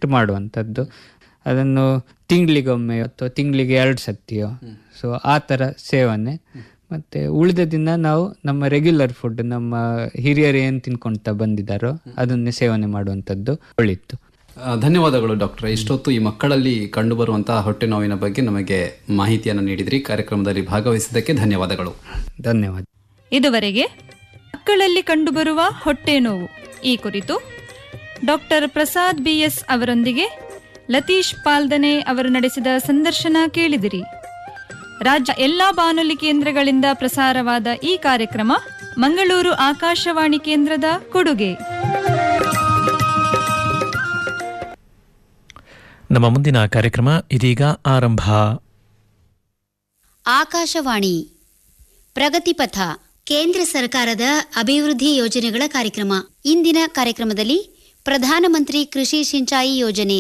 test ಮಾಡುವಂಥದ್ದು ಅದನ್ನು ತಿಂಗಳಿಗೊಮ್ಮೆ ಅಥವಾ ತಿಂಗಳಿಗೆ ಎರಡು ಸತಿಯೋ ಸೊ ಆ ಥರ ಸೇವನೆ ಮತ್ತು ಉಳಿದ ದಿನ ನಾವು ನಮ್ಮ ರೆಗ್ಯುಲರ್ ಫುಡ್ ನಮ್ಮ ಹಿರಿಯರು ಏನು ತಿನ್ಕೊಳ್ತಾ ಬಂದಿದ್ದಾರೋ ಅದನ್ನೇ ಸೇವನೆ ಮಾಡುವಂಥದ್ದು ಒಳಿತು ಆ, ಧನ್ಯವಾದಗಳು ಡಾಕ್ಟರ್ ಇಷ್ಟೊತ್ತು ಈ ಮಕ್ಕಳಲ್ಲಿ ಕಂಡುಬರುವಂತಹ ಹೊಟ್ಟೆ ನೋವಿನ ಬಗ್ಗೆ ನಮಗೆ ಮಾಹಿತಿಯನ್ನು ನೀಡಿದ್ರಿ ಕಾರ್ಯಕ್ರಮದಲ್ಲಿ ಭಾಗವಹಿಸಿದ್ದಕ್ಕೆ ಧನ್ಯವಾದಗಳು ಧನ್ಯವಾದ ಇದುವರೆಗೆ ಮಕ್ಕಳಲ್ಲಿ ಕಂಡುಬರುವ ಹೊಟ್ಟೆ ನೋವು ಈ ಕುರಿತು ಡಾಕ್ಟರ್ ಪ್ರಸಾದ್ ಬಿಎಸ್ ಅವರೊಂದಿಗೆ ಲತೀಶ್ ಪಾಲ್ದನೆ ಅವರು ನಡೆಸಿದ ಸಂದರ್ಶನ ಕೇಳಿದಿರಿ ರಾಜ್ಯ ಎಲ್ಲಾ ಬಾನುಲಿ ಕೇಂದ್ರಗಳಿಂದ ಪ್ರಸಾರವಾದ ಈ ಕಾರ್ಯಕ್ರಮ ಮಂಗಳೂರು ಆಕಾಶವಾಣಿ ಕೇಂದ್ರದ ಕೊಡುಗೆ ನಮ್ಮ ಮುಂದಿನ ಕಾರ್ಯಕ್ರಮ ಇದೀಗ ಆರಂಭ ಆಕಾಶವಾಣಿ ಪ್ರಗತಿಪಥ ಕೇಂದ್ರ ಸರ್ಕಾರದ ಅಭಿವೃದ್ಧಿ ಯೋಜನೆಗಳ ಕಾರ್ಯಕ್ರಮ ಇಂದಿನ ಕಾರ್ಯಕ್ರಮದಲ್ಲಿ ಪ್ರಧಾನಮಂತ್ರಿ ಕೃಷಿ ಸಿಂಚಾಯಿ ಯೋಜನೆ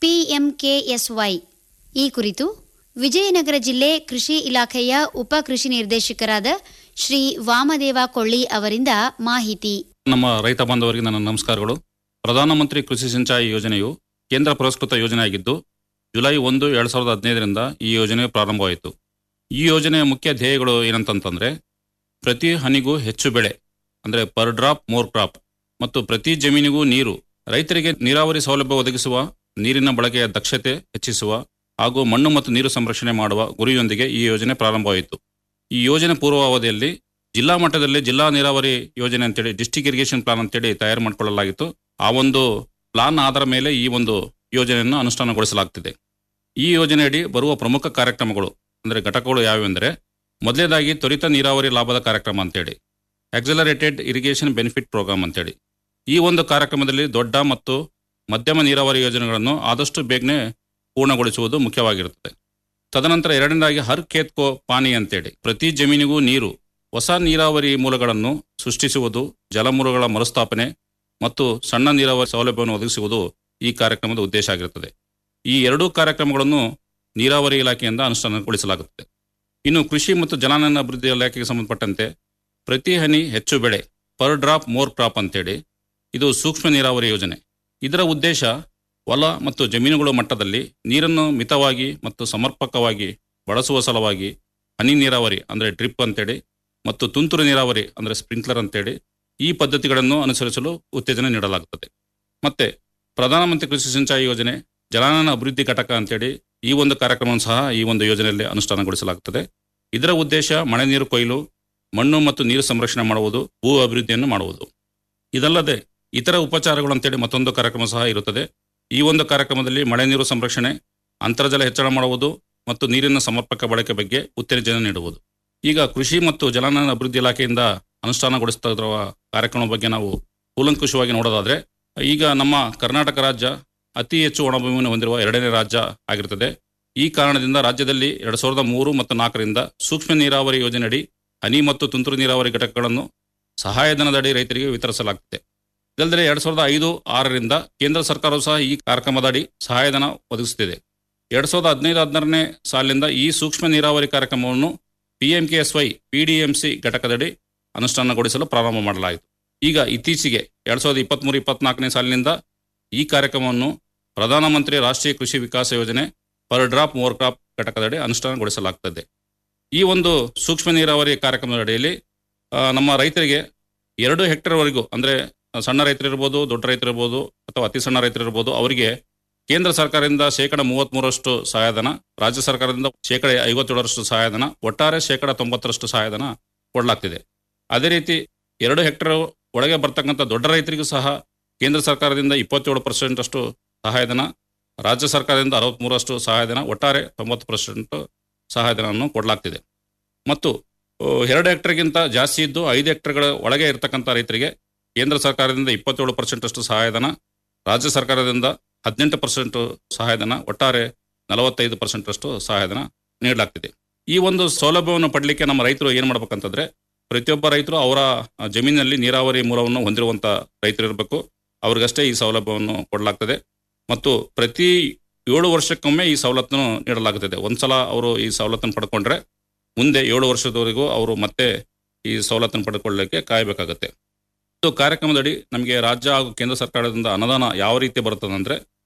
ಪಿಎಂಕೆಎಸ್ವೈ ಈ ಕುರಿತು ವಿಜಯನಗರ ಜಿಲ್ಲೆ ಕೃಷಿ ಇಲಾಖೆಯ ಉಪ ಕೃಷಿ ನಿರ್ದೇಶಕರಾದ ಶ್ರೀ ವಾಮದೇವ ಕೊಳ್ಳಿ ಅವರಿಂದ ಮಾಹಿತಿ ನಮ್ಮ ರೈತ ಬಾಂಧವರಿಗೆ ನನ್ನ ನಮಸ್ಕಾರಗಳು ಪ್ರಧಾನಮಂತ್ರಿ ಕೃಷಿ ಸಿಂಚಾಯಿ ಯೋಜನೆಯು ಕೇಂದ್ರ ಪುರಸ್ಕೃತ ಯೋಜನೆಯಾಗಿದ್ದು ಜುಲೈ ಒಂದು ಎರಡು ಸಾವಿರದ ಹದಿನೈದರಿಂದ ಈ ಯೋಜನೆ ಪ್ರಾರಂಭವಾಯಿತು ಈ ಯೋಜನೆಯ ಮುಖ್ಯ ಧ್ಯೇಯಗಳು ಏನಂತಂತಂದ್ರೆ ಪ್ರತಿ ಹನಿಗೂ ಹೆಚ್ಚು ಬೆಳೆ ಅಂದರೆ ಪರ್ ಡ್ರಾಪ್ ಮೋರ್ ಕ್ರಾಪ್ ಮತ್ತು ಪ್ರತಿ ಜಮೀನಿಗೂ ನೀರು ರೈತರಿಗೆ ನೀರಾವರಿ ಸೌಲಭ್ಯ ಒದಗಿಸುವ ನೀರಿನ ಬಳಕೆಯ ದಕ್ಷತೆ ಹೆಚ್ಚಿಸುವ ಹಾಗೂ ಮಣ್ಣು ಮತ್ತು ನೀರು ಸಂರಕ್ಷಣೆ ಮಾಡುವ ಗುರಿಯೊಂದಿಗೆ ಈ ಯೋಜನೆ ಪ್ರಾರಂಭವಾಯಿತು ಈ ಯೋಜನೆ ಪೂರ್ವಾವಧಿಯಲ್ಲಿ ಜಿಲ್ಲಾ ಮಟ್ಟದಲ್ಲಿ ಜಿಲ್ಲಾ ನೀರಾವರಿ ಯೋಜನೆ ಅಂತೇಳಿ ಡಿಸ್ಟಿಕ್ ಇರಿಗೇಷನ್ ಪ್ಲಾನ್ ಅಂತೇಳಿ ತಯಾರು ಮಾಡಿಕೊಳ್ಳಲಾಗಿತ್ತು ಆ ಒಂದು ಪ್ಲಾನ್ ಆಧಾರ ಮೇಲೆ ಈ ಒಂದು ಯೋಜನೆಯನ್ನು ಅನುಷ್ಠಾನಗೊಳಿಸಲಾಗ್ತಿದೆ ಈ ಯೋಜನೆಯಡಿ ಬರುವ ಪ್ರಮುಖ ಕಾರ್ಯಕ್ರಮಗಳು ಅಂದರೆ ಘಟಕಗಳು ಯಾವ್ಯಾವೆಂದರೆ ಮೊದಲನೇದಾಗಿ ತ್ವರಿತ ನೀರಾವರಿ ಲಾಭದ ಕಾರ್ಯಕ್ರಮ ಅಂತೇಳಿ ಆಕ್ಸಲರೇಟೆಡ್ ಇರಿಗೇಷನ್ ಬೆನಿಫಿಟ್ ಪ್ರೋಗ್ರಾಮ್ ಅಂತೇಳಿ ಈ ಒಂದು ಕಾರ್ಯಕ್ರಮದಲ್ಲಿ ದೊಡ್ಡ ಮತ್ತು ಮಧ್ಯಮ ನೀರಾವರಿ ಯೋಜನೆಗಳನ್ನು ಆದಷ್ಟು ಬೇಗನೆ ಪೂರ್ಣಗೊಳಿಸುವುದು ಮುಖ್ಯವಾಗಿರುತ್ತದೆ ತದನಂತರ ಎರಡನೇದಾಗಿ ಹರ್ ಖೇತ್ ಕೋ ಪಾನಿ ಅಂತೇಳಿ ಪ್ರತಿ ಜಮೀನಿಗೂ ನೀರು ಹೊಸ ನೀರಾವರಿ ಮೂಲಗಳನ್ನು ಸೃಷ್ಟಿಸುವುದು ಜಲಮೂಲಗಳ ಮರುಸ್ಥಾಪನೆ ಮತ್ತು ಸಣ್ಣ ನೀರಾವರಿ ಸೌಲಭ್ಯವನ್ನು ಒದಗಿಸುವುದು ಈ ಕಾರ್ಯಕ್ರಮದ ಉದ್ದೇಶ ಆಗಿರುತ್ತದೆ ಈ ಎರಡೂ ಕಾರ್ಯಕ್ರಮಗಳನ್ನು ನೀರಾವರಿ ಇಲಾಖೆಯಿಂದ ಅನುಷ್ಠಾನಗೊಳಿಸಲಾಗುತ್ತದೆ ಇನ್ನು ಕೃಷಿ ಮತ್ತು ಜಲಾನಯನ ಅಭಿವೃದ್ಧಿ ಇಲಾಖೆಗೆ ಸಂಬಂಧಪಟ್ಟಂತೆ ಪ್ರತಿ ಹನಿ ಹೆಚ್ಚು ಬೆಳೆ ಪರ್ ಡ್ರಾಪ್ ಮೋರ್ ಕ್ರಾಪ್ ಅಂತೇಳಿ ಇದು ಸೂಕ್ಷ್ಮ ನೀರಾವರಿ ಯೋಜನೆ ಇದರ ಉದ್ದೇಶ ಹೊಲ ಮತ್ತು ಜಮೀನುಗಳ ಮಟ್ಟದಲ್ಲಿ ನೀರನ್ನು ಮಿತವಾಗಿ ಮತ್ತು ಸಮರ್ಪಕವಾಗಿ ಬಳಸುವ ಸಲುವಾಗಿ ಹನಿ ನೀರಾವರಿ ಅಂದರೆ ಡ್ರಿಪ್ ಅಂತೇಳಿ ಮತ್ತು ತುಂತುರು ನೀರಾವರಿ ಅಂದರೆ ಸ್ಪ್ರಿಂಕ್ಲರ್ ಅಂತೇಳಿ ಈ ಪದ್ಧತಿಗಳನ್ನು ಅನುಸರಿಸಲು ಉತ್ತೇಜನ ನೀಡಲಾಗುತ್ತದೆ ಮತ್ತೆ ಪ್ರಧಾನಮಂತ್ರಿ ಕೃಷಿ ಸಿಂಚಾಯಿ ಯೋಜನೆ ಜಲಾನಯನ ಅಭಿವೃದ್ಧಿ ಘಟಕ ಅಂತೇಳಿ ಈ ಒಂದು ಕಾರ್ಯಕ್ರಮವನ್ನು ಸಹ ಈ ಒಂದು ಯೋಜನೆಯಲ್ಲಿ ಅನುಷ್ಠಾನಗೊಳಿಸಲಾಗುತ್ತದೆ ಇದರ ಉದ್ದೇಶ ಮಳೆ ನೀರು ಕೊಯ್ಲು ಮಣ್ಣು ಮತ್ತು ನೀರು ಸಂರಕ್ಷಣೆ ಮಾಡುವುದು ಭೂ ಅಭಿವೃದ್ಧಿಯನ್ನು ಮಾಡುವುದು ಇದಲ್ಲದೆ ಇತರ ಉಪಚಾರಗಳು ಅಂತೇಳಿ ಮತ್ತೊಂದು ಕಾರ್ಯಕ್ರಮ ಸಹ ಇರುತ್ತದೆ ಈ ಒಂದು ಕಾರ್ಯಕ್ರಮದಲ್ಲಿ ಮಳೆ ನೀರು ಸಂರಕ್ಷಣೆ ಅಂತರ್ಜಲ ಹೆಚ್ಚಳ ಮಾಡುವುದು ಮತ್ತು ನೀರಿನ ಸಮರ್ಪಕ ಬಳಕೆ ಬಗ್ಗೆ ಉತ್ತೇಜನ ನೀಡುವುದು ಈಗ ಕೃಷಿ ಮತ್ತು ಜಲಾನಯನ ಅಭಿವೃದ್ಧಿ ಇಲಾಖೆಯಿಂದ ಅನುಷ್ಠಾನಗೊಳಿಸ್ತಾ ಇರುವ ಕಾರ್ಯಕ್ರಮದ ಬಗ್ಗೆ ನಾವು ಕೂಲಂಕುಷವಾಗಿ ನೋಡೋದಾದ್ರೆ ಈಗ ನಮ್ಮ ಕರ್ನಾಟಕ ರಾಜ್ಯ ಅತಿ ಹೆಚ್ಚು ಒಣಭೂಮಿಯನ್ನು ಹೊಂದಿರುವ ಎರಡನೇ ರಾಜ್ಯ ಆಗಿರುತ್ತದೆ ಈ ಕಾರಣದಿಂದ ರಾಜ್ಯದಲ್ಲಿ ಎರಡ್ ಸಾವಿರದ ಮೂರು ಮತ್ತು ನಾಲ್ಕರಿಂದ ಸೂಕ್ಷ್ಮ ನೀರಾವರಿ ಯೋಜನೆಯಡಿ ಹನಿ ಮತ್ತು ತುಂತುರು ನೀರಾವರಿ ಘಟಕಗಳನ್ನು ಸಹಾಯಧನದಡಿ ರೈತರಿಗೆ ವಿತರಿಸಲಾಗುತ್ತದೆ ಇದಲ್ಲದೆ ಎರಡ್ ಸಾವಿರದ ಐದು ಆರರಿಂದ ಕೇಂದ್ರ ಸರ್ಕಾರವು ಸಹ ಈ ಕಾರ್ಯಕ್ರಮದಡಿ ಸಹಾಯಧನ ಒದಗಿಸುತ್ತಿದೆ ಎರಡ್ ಸಾವಿರದ ಹದಿನೈದು ಹದಿನಾರನೇ ಸಾಲಿನಿಂದ ಈ ಸೂಕ್ಷ್ಮ ನೀರಾವರಿ ಕಾರ್ಯಕ್ರಮವನ್ನು ಪಿಎಂಕೆಎಸ್ವೈ ಪಿಡಿಎಂಸಿ ಘಟಕದಡಿ ಅನುಷ್ಠಾನಗೊಳಿಸಲು ಪ್ರಾರಂಭ ಮಾಡಲಾಯಿತು ಈಗ ಇತ್ತೀಚೆಗೆ ಎರಡ್ ಸಾವಿರದ ಇಪ್ಪತ್ಮೂರು ಇಪ್ಪತ್ನಾಲ್ಕನೇ ಸಾಲಿನಿಂದ ಈ ಕಾರ್ಯಕ್ರಮವನ್ನು ಪ್ರಧಾನಮಂತ್ರಿ ರಾಷ್ಟ್ರೀಯ ಕೃಷಿ ವಿಕಾಸ ಯೋಜನೆ ಪರ್ ಡ್ರಾಪ್ ಮೋರ್ ಕ್ರಾಪ್ ಘಟಕದಡಿ ಅನುಷ್ಠಾನಗೊಳಿಸಲಾಗುತ್ತದೆ ಈ ಒಂದು ಸೂಕ್ಷ್ಮ ನೀರಾವರಿ ಕಾರ್ಯಕ್ರಮದ ಅಡಿಯಲ್ಲಿ ಆ, ನಮ್ಮ ರೈತರಿಗೆ ಎರಡು ಹೆಕ್ಟೇರ್ವರೆಗೂ ಅಂದರೆ ಸಣ್ಣ ರೈತರಿರ್ಬೋದು ದೊಡ್ಡ ರೈತರಿರ್ಬೋದು ಅಥವಾ ಅತಿ ಸಣ್ಣ ರೈತರಿರ್ಬೋದು ಅವರಿಗೆ ಕೇಂದ್ರ ಸರ್ಕಾರದಿಂದ ಶೇಕಡ ಮೂವತ್ತ್ಮೂರರಷ್ಟು ಸಹಾಯಧನ ರಾಜ್ಯ ಸರ್ಕಾರದಿಂದ ಶೇಕಡ ಐವತ್ತೇಳರಷ್ಟು ಸಹಾಯಧನ ಒಟ್ಟಾರೆ ಶೇಕಡ ತೊಂಬತ್ತರಷ್ಟು ಸಹಾಯಧನ ಕೊಡಲಾಗ್ತಿದೆ ಅದೇ ರೀತಿ ಎರಡು ಹೆಕ್ಟೇರ್ ಒಳಗೆ ಬರ್ತಕ್ಕಂಥ ದೊಡ್ಡ ರೈತರಿಗೂ ಸಹ ಕೇಂದ್ರ ಸರ್ಕಾರದಿಂದ ಇಪ್ಪತ್ತೇಳು ಪರ್ಸೆಂಟ್ ಅಷ್ಟು ಸಹಾಯಧನ ರಾಜ್ಯ ಸರ್ಕಾರದಿಂದ ಅರವತ್ತ್ಮೂರಷ್ಟು ಸಹಾಯಧನ ಒಟ್ಟಾರೆ ತೊಂಬತ್ತು ಪರ್ಸೆಂಟ್ ಸಹಾಯಧನವನ್ನು ಕೊಡಲಾಗ್ತಿದೆ ಮತ್ತು ಆ, ಎರಡು ಹೆಕ್ಟರ್ಗಿಂತ ಜಾಸ್ತಿ ಇದ್ದು ಐದು ಹೆಕ್ಟರ್ಗಳ ಒಳಗೆ ಇರತಕ್ಕಂಥ ರೈತರಿಗೆ ಕೇಂದ್ರ ಸರ್ಕಾರದಿಂದ ಇಪ್ಪತ್ತೇಳು ಪರ್ಸೆಂಟ್ ಅಷ್ಟು ಸಹಾಯಧನ ರಾಜ್ಯ ಸರ್ಕಾರದಿಂದ ಹದಿನೆಂಟು ಪರ್ಸೆಂಟ್ ಸಹಾಯಧನ ಒಟ್ಟಾರೆ ನಲವತ್ತೈದು ಪರ್ಸೆಂಟ್ ಅಷ್ಟು ಸಹಾಯಧನ ನೀಡಲಾಗ್ತಿದೆ ಈ ಒಂದು ಸೌಲಭ್ಯವನ್ನು ಪಡಲಿಕ್ಕೆ ನಮ್ಮ ರೈತರು ಏನು ಮಾಡ್ಬೇಕಂತಂದ್ರೆ ಪ್ರತಿಯೊಬ್ಬ ರೈತರು ಅವರ ಆ, ಜಮೀನಿನಲ್ಲಿ ನೀರಾವರಿ ಮೂಲವನ್ನು ಹೊಂದಿರುವಂತ ರೈತರು ಇರಬೇಕು ಅವ್ರಿಗಷ್ಟೇ ಈ ಸೌಲಭ್ಯವನ್ನು ಕೊಡಲಾಗ್ತದೆ ಮತ್ತು ಪ್ರತಿ ಏಳು ವರ್ಷಕ್ಕೊಮ್ಮೆ ಈ ಸವಲತ್ತನ್ನು ನೀಡಲಾಗುತ್ತದೆ ಒಂದ್ಸಲ ಅವರು ಈ ಸವಲತ್ತನ್ನು ಪಡ್ಕೊಂಡ್ರೆ ಮುಂದೆ ಏಳು ವರ್ಷದವರೆಗೂ ಅವರು ಮತ್ತೆ ಈ ಸವಲತ್ತನ್ನು ಪಡ್ಕೊಳ್ಳಲಿಕ್ಕೆ ಕಾಯಬೇಕಾಗುತ್ತೆ ಇದು ಕಾರ್ಯಕ್ರಮದಡಿ ನಮಗೆ ರಾಜ್ಯ ಹಾಗೂ ಕೇಂದ್ರ ಸರ್ಕಾರದಿಂದ ಅನುದಾನ ಯಾವ ರೀತಿ ಬರುತ್ತದೆ ಅಂದ್ರೆ